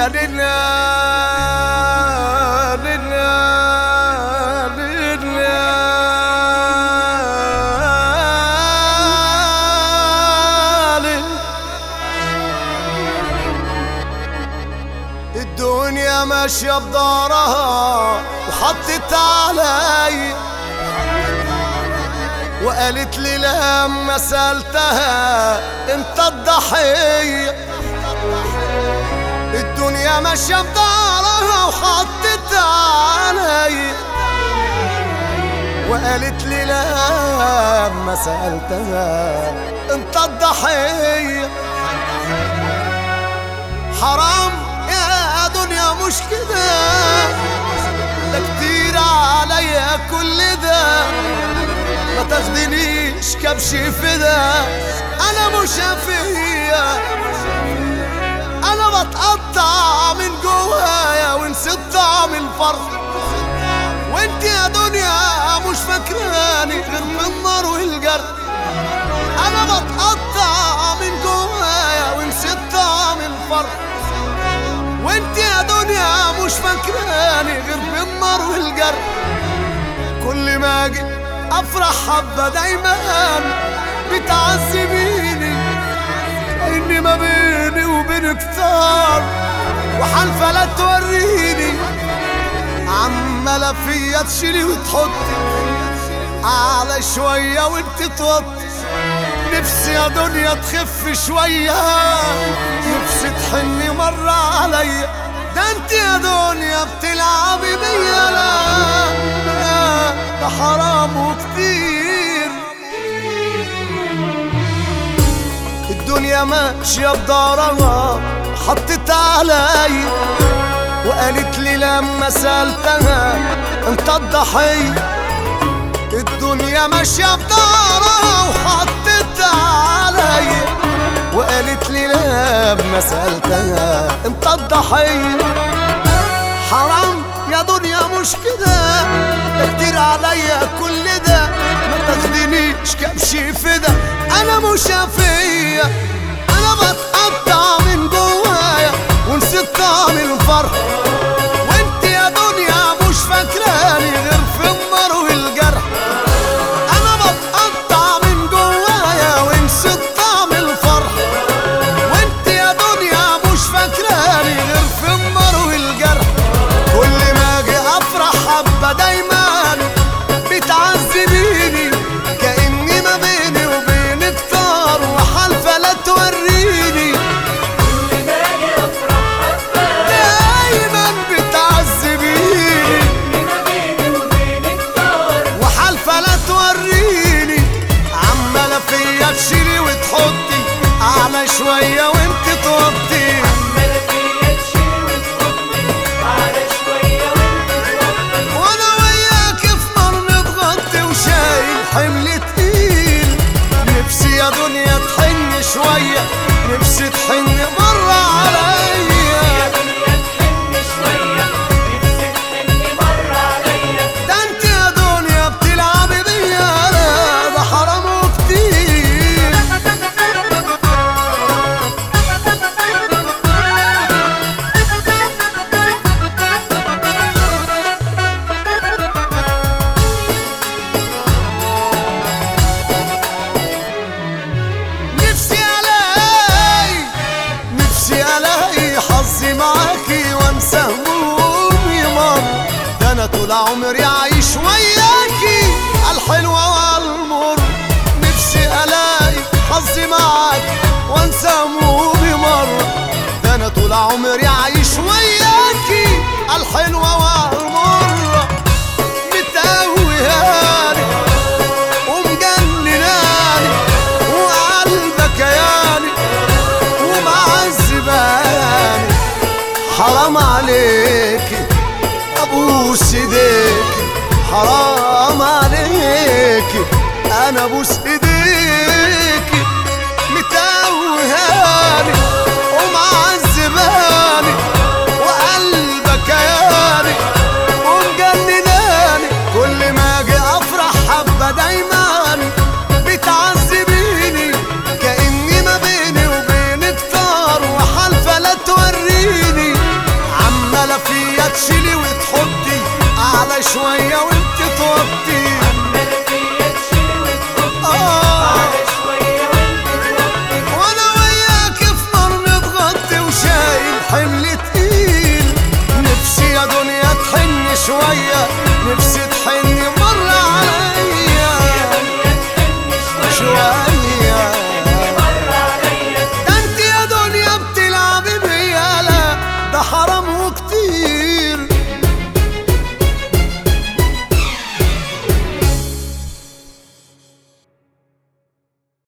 لله لله لله الدنيا ماشية بدارها وحطت علي وقالت لي لما سألتها انت الضحية الدنيا ماشية بدارها وحطت علي وقالت لي لما سألتها انت الضحية حرام يا دنيا مش كده ده كتير عليا كل ده ما تاخدنيش كبش فدا انا مش فيا انا بتقطع من جوايا ونسيت طعم الفرح وانت يا دنيا مش فاكراني غير من النار والجرح انا بتقطع من جوايا ونسيت طعم الفرح وانت يا دنيا مش فاكراني غير بالنار والجرح كل ما اجي افرح حبه دايما بتعذبيني اني ما بيني وبينك طار وحالفه لا توريني عماله فيا تشيلي وتحطي على شويه وانت توطي نفسي يا دنيا تخف شوية نفسي تحني مرة عليا ده انت يا دنيا بتلعبي بيا لا لا، ده حرام وكتير الدنيا ماشية بدارها حطت علي وقالت لي لما سألتها انت الضحية الدنيا ماشية بدارها وحطت علي وقالت لي لما سألتها انت الضحية حرام يا دنيا مش كده ده كتير عليا كل ده ما تاخدنيش كبشي فدا انا مش فيا انا بتقطع من جوايا ونسيت طعم الفرح وانت يا دنيا مش فاكراني غير في النار والجرح انا بتقطع من جوايا ونسيت طعم الفرح وانت يا دنيا مش فاكراني غير في النار والجرح كل ما اجي افرح حبه دايما بتعذبيني كاني ما بيني وبينك طار وحالفه لا توريني دايما بتعذبيني وحالفه لا توريني عماله فيا تشيلي وتحطي على شويه وانت توطي وانا وياك في نار متغطي وشايل حمل تقيل نفسي يا دنيا تحن شويه نفسي تحن مره عليا ده انت يا دنيا بتلعبي بيا لا ده حرام وكتير نفسي الاقي نفسي الاقي حظي معاكي وانسى همومي مر ده انا طول عمري عايش وياكي الحلوة والمر نفسي الاقي حظي معاكي وانسى همومي مر ده انا طول عمري عايش وياكي الحلوة والمر متقوياني ومجنناني وقلبك ياني ومعذباني حرام عليك ابوس ايديك حرام عليك انا ابوس ايديك متوهاني ومعذباني وقلبك ياني ومجنناني كل ما اجي افرح حبه دايما بتعذبيني كاني ما بيني وبينك طار وحالفه لا توريني شوية